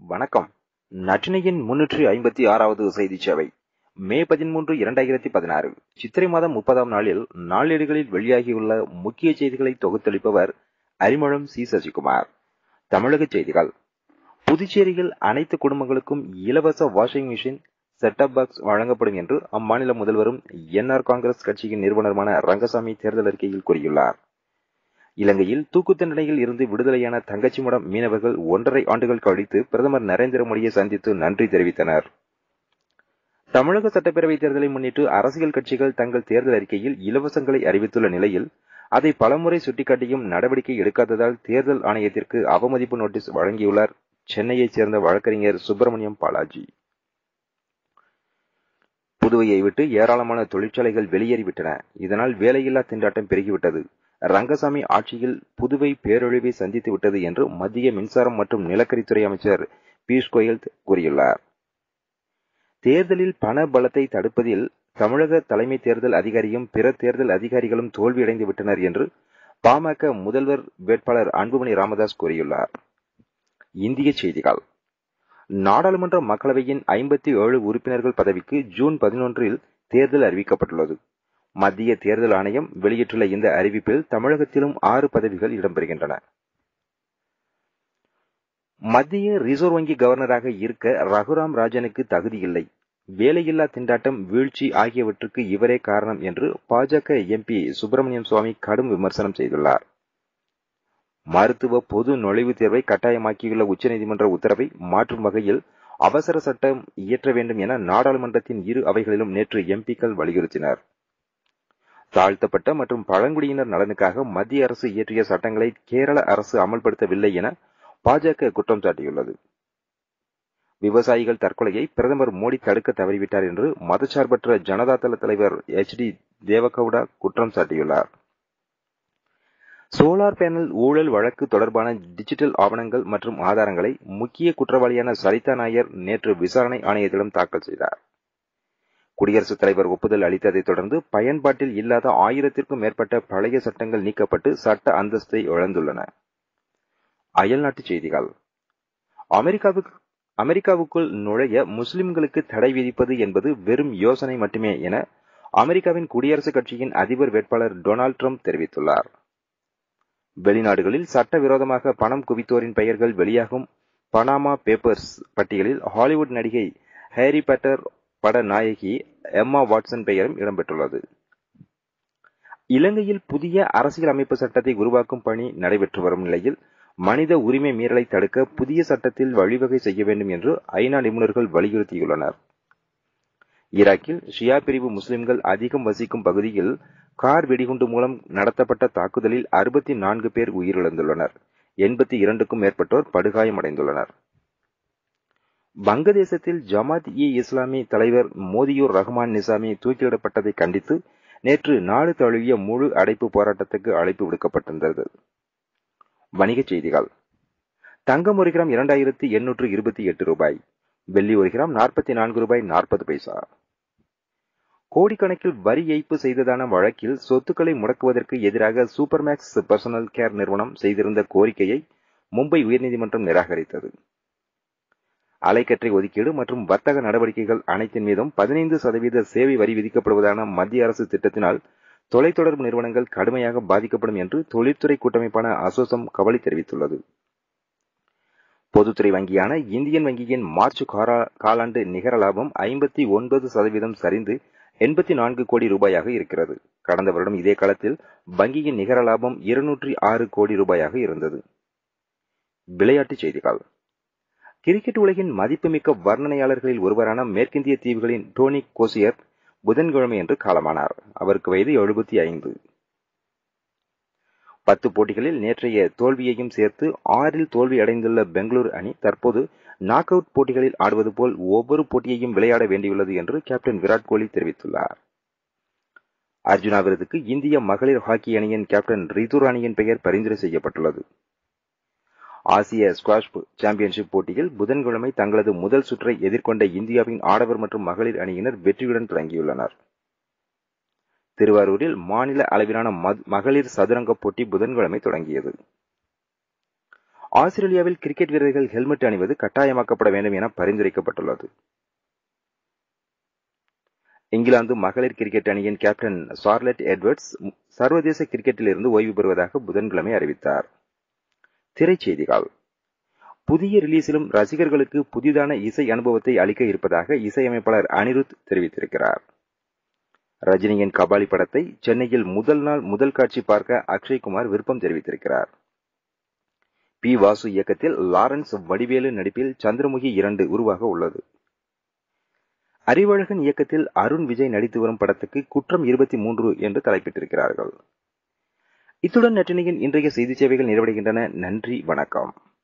வணக்கம் நற்றினையின் முன்னூற்றி ஐம்பத்தி ஆறாவது செய்தி சேவை மே பதிமூன்று இரண்டாயிரத்தி பதினாறு சித்திரை மாதம் முப்பதாம் நாளில் நாளேடுகளில் வெளியாகியுள்ள முக்கிய செய்திகளை தொகுத்தளிப்பவர் அரிமளம் சி சசிகுமார் தமிழக செய்திகள் புதுச்சேரியில் அனைத்து குடும்பங்களுக்கும் இலவச வாஷிங் மிஷின் செட்டப் பாக்ஸ் வழங்கப்படும் என்று அம்மாநில முதல்வரும் என்ஆர் காங்கிரஸ் கட்சியின் நிறுவனருமான ரங்கசாமி தேர்தல் அறிக்கையில் கூறியுள்ளார் இலங்கையில் தூக்கு தண்டனையில் இருந்து விடுதலையான தங்கச்சிமடம் மீனவர்கள் ஒன்றரை ஆண்டுகள் கழித்து பிரதமர் நரேந்திர மோடியை சந்தித்து நன்றி தெரிவித்தனர் தமிழக சட்டப்பேரவைத் தேர்தலை முன்னிட்டு அரசியல் கட்சிகள் தங்கள் தேர்தல் அறிக்கையில் இலவசங்களை அறிவித்துள்ள நிலையில் அதை பலமுறை சுட்டிக்காட்டியும் நடவடிக்கை எடுக்காததால் தேர்தல் ஆணையத்திற்கு அவமதிப்பு நோட்டீஸ் வழங்கியுள்ளார் சென்னையைச் சேர்ந்த வழக்கறிஞர் சுப்பிரமணியம் பாலாஜி புதுவையை விட்டு ஏராளமான தொழிற்சாலைகள் வெளியேறிவிட்டன இதனால் வேலையில்லா திண்டாட்டம் பெருகிவிட்டது ரங்கசாமி ஆட்சியில் புதுவை பேரழிவை சந்தித்து விட்டது என்று மத்திய மின்சாரம் மற்றும் நிலக்கரித்துறை அமைச்சர் பியூஷ் கோயல் கூறியுள்ளார் தேர்தலில் பண பலத்தை தடுப்பதில் தமிழக தலைமை தேர்தல் அதிகாரியும் பிற தேர்தல் அதிகாரிகளும் தோல்வியடைந்து விட்டனர் என்று பாமக முதல்வர் வேட்பாளர் அன்புமணி ராமதாஸ் கூறியுள்ளார் இந்திய செய்திகள் நாடாளுமன்ற மக்களவையின் ஐம்பத்தி ஏழு உறுப்பினர்கள் பதவிக்கு ஜூன் பதினொன்றில் தேர்தல் அறிவிக்கப்பட்டுள்ளது மத்திய தேர்தல் ஆணையம் வெளியிட்டுள்ள இந்த அறிவிப்பில் தமிழகத்திலும் ஆறு பதவிகள் இடம்பெறுகின்றன மத்திய ரிசர்வ் வங்கி கவர்னராக இருக்க ரகுராம் ராஜனுக்கு தகுதியில்லை வேலையில்லா திண்டாட்டம் வீழ்ச்சி ஆகியவற்றுக்கு இவரே காரணம் என்று பாஜக எம்பி சுப்பிரமணியம் சுவாமி கடும் விமர்சனம் செய்துள்ளார் மருத்துவ பொது நுழைவுத் தேர்வை கட்டாயமாக்கியுள்ள உச்சநீதிமன்ற உத்தரவை மாற்றும் வகையில் அவசர சட்டம் இயற்ற வேண்டும் என நாடாளுமன்றத்தின் இரு அவைகளிலும் நேற்று எம்பிக்கள் வலியுறுத்தினர் தாழ்த்தப்பட்ட மற்றும் பழங்குடியினர் நலனுக்காக மத்திய அரசு இயற்றிய சட்டங்களை கேரள அரசு அமல்படுத்தவில்லை என பாஜக குற்றம் சாட்டியுள்ளது விவசாயிகள் தற்கொலையை பிரதமர் மோடி தடுக்க தவறிவிட்டார் என்று மதச்சார்பற்ற ஜனதா தள தலைவர் எச் டி தேவகவுடா குற்றம் சாட்டியுள்ளார் சோலார் பேனல் ஊழல் வழக்கு தொடர்பான டிஜிட்டல் ஆவணங்கள் மற்றும் ஆதாரங்களை முக்கிய குற்றவாளியான சரிதா நாயர் நேற்று விசாரணை ஆணையத்திடம் தாக்கல் செய்தார் குடியரசுத் தலைவர் ஒப்புதல் அளித்ததைத் தொடர்ந்து பயன்பாட்டில் இல்லாத ஆயிரத்திற்கும் மேற்பட்ட பழைய சட்டங்கள் நீக்கப்பட்டு சட்ட அந்தஸ்தை இழந்துள்ளன அயல்நாட்டுச் செய்திகள் அமெரிக்காவுக்கு அமெரிக்காவுக்குள் நுழைய முஸ்லிம்களுக்கு தடை விதிப்பது என்பது வெறும் யோசனை மட்டுமே என அமெரிக்காவின் குடியரசுக் கட்சியின் அதிபர் வேட்பாளர் டொனால்டு ட்ரம்ப் தெரிவித்துள்ளார் வெளிநாடுகளில் சட்டவிரோதமாக பணம் குவித்தோரின் பெயர்கள் வெளியாகும் பனாமா பேப்பர்ஸ் பட்டியலில் ஹாலிவுட் நடிகை ஹாரி பட்டர் பட நாயகி எம்மா வாட்சன் பெயரும் இடம்பெற்றுள்ளது இலங்கையில் புதிய அரசியல் அமைப்பு சட்டத்தை உருவாக்கும் பணி நடைபெற்று வரும் நிலையில் மனித உரிமை மீறலை தடுக்க புதிய சட்டத்தில் வழிவகை செய்ய வேண்டும் என்று ஐநா நிபுணர்கள் வலியுறுத்தியுள்ளனர் ஈராக்கில் ஷியா பிரிவு முஸ்லிம்கள் அதிகம் வசிக்கும் பகுதியில் கார் வெடிகுண்டு மூலம் நடத்தப்பட்ட தாக்குதலில் அறுபத்தி நான்கு பேர் உயிரிழந்துள்ளனர் எண்பத்தி இரண்டுக்கும் மேற்பட்டோர் படுகாயமடைந்துள்ளனர் வங்கதேசத்தில் ஜமாத் இ இஸ்லாமி தலைவர் மோதியூர் ரஹ்மான் நிசாமி தூக்கிலிடப்பட்டதை கண்டித்து நேற்று நாடு தழுவிய முழு அடைப்பு போராட்டத்துக்கு அழைப்பு விடுக்கப்பட்டிருந்தது வணிகச் செய்திகள் தங்கம் ஒரு கிராம் இரண்டாயிரத்தி எண்ணூற்று இருபத்தி எட்டு ரூபாய் வெள்ளி ஒரு கிராம் நாற்பத்தி நான்கு ரூபாய் நாற்பது பைசா கோடிக்கணக்கில் வரி ஏய்ப்பு செய்ததான வழக்கில் சொத்துக்களை முடக்குவதற்கு எதிராக சூப்பர் மேக்ஸ் பர்சனல் கேர் நிறுவனம் செய்திருந்த கோரிக்கையை மும்பை உயர்நீதிமன்றம் நிராகரித்தது அலைக்கற்றை ஒதுக்கீடு மற்றும் வர்த்தக நடவடிக்கைகள் அனைத்தின் மீதும் பதினைந்து சதவீத சேவை வரி விதிக்கப்படுவதான மத்திய அரசு திட்டத்தினால் தொலைத்தொடர்பு நிறுவனங்கள் கடுமையாக பாதிக்கப்படும் என்று தொழில்துறை கூட்டமைப்பான அசோசம் கவலை தெரிவித்துள்ளது பொதுத்துறை வங்கியான இந்தியன் வங்கியின் மார்ச் காலாண்டு நிகர லாபம் ஐம்பத்தி ஒன்பது சதவீதம் சரிந்து எண்பத்தி நான்கு கோடி ரூபாயாக இருக்கிறது கடந்த வருடம் இதே காலத்தில் வங்கியின் நிகர லாபம் இருநூற்றி ஆறு கோடி ரூபாயாக இருந்தது விளையாட்டுச் செய்திகள் கிரிக்கெட் உலகின் மதிப்புமிக்க வர்ணனையாளர்களில் ஒருவரான மேற்கிந்திய தீவுகளின் டோனி கோசியர் புதன்கிழமை என்று காலமானார் அவருக்கு வயது எழுபத்தி ஐந்து பத்து போட்டிகளில் நேற்றைய தோல்வியையும் சேர்த்து ஆறில் தோல்வி அடைந்துள்ள பெங்களூரு அணி தற்போது நாக் அவுட் போட்டிகளில் ஆடுவது போல் ஒவ்வொரு போட்டியையும் விளையாட வேண்டியுள்ளது என்று கேப்டன் விராட் கோலி தெரிவித்துள்ளார் அர்ஜுனா விருதுக்கு இந்திய மகளிர் ஹாக்கி அணியின் கேப்டன் ரிதுராணியின் பெயர் பரிந்துரை செய்யப்பட்டுள்ளது ஆசிய ஸ்குவாஷ் சாம்பியன்ஷிப் போட்டியில் புதன்கிழமை தங்களது முதல் சுற்றை எதிர்கொண்ட இந்தியாவின் ஆடவர் மற்றும் மகளிர் அணியினர் வெற்றியுடன் தொடங்கியுள்ளனர் திருவாரூரில் மாநில அளவிலான மகளிர் சதுரங்க போட்டி புதன்கிழமை தொடங்கியது ஆஸ்திரேலியாவில் கிரிக்கெட் வீரர்கள் ஹெல்மெட் அணிவது கட்டாயமாக்கப்பட வேண்டும் என பரிந்துரைக்கப்பட்டுள்ளது இங்கிலாந்து மகளிர் கிரிக்கெட் அணியின் கேப்டன் சார்லட் எட்வர்ட்ஸ் சர்வதேச கிரிக்கெட்டில் இருந்து ஓய்வு பெறுவதாக புதன்கிழமை அறிவித்தார் திரைச்செய்திகள் புதிய ரிலீஸிலும் ரசிகர்களுக்கு புதிதான இசை அனுபவத்தை அளிக்க இருப்பதாக இசையமைப்பாளர் அனிருத் தெரிவித்திருக்கிறார் ரஜினியின் கபாலி படத்தை சென்னையில் முதல் நாள் முதல் காட்சி பார்க்க அக்ஷய்குமார் விருப்பம் தெரிவித்திருக்கிறார் பி வாசு இயக்கத்தில் லாரன்ஸ் வடிவேலு நடிப்பில் சந்திரமுகி இரண்டு உருவாக உள்ளது அறிவழகன் இயக்கத்தில் அருண் விஜய் நடித்து வரும் படத்துக்கு குற்றம் இருபத்தி மூன்று என்று தலைப்பிட்டிருக்கிறார்கள் இத்துடன் நற்றினியின் இன்றைய செய்தி சேவைகள் நிறைவடைகின்றன நன்றி வணக்கம்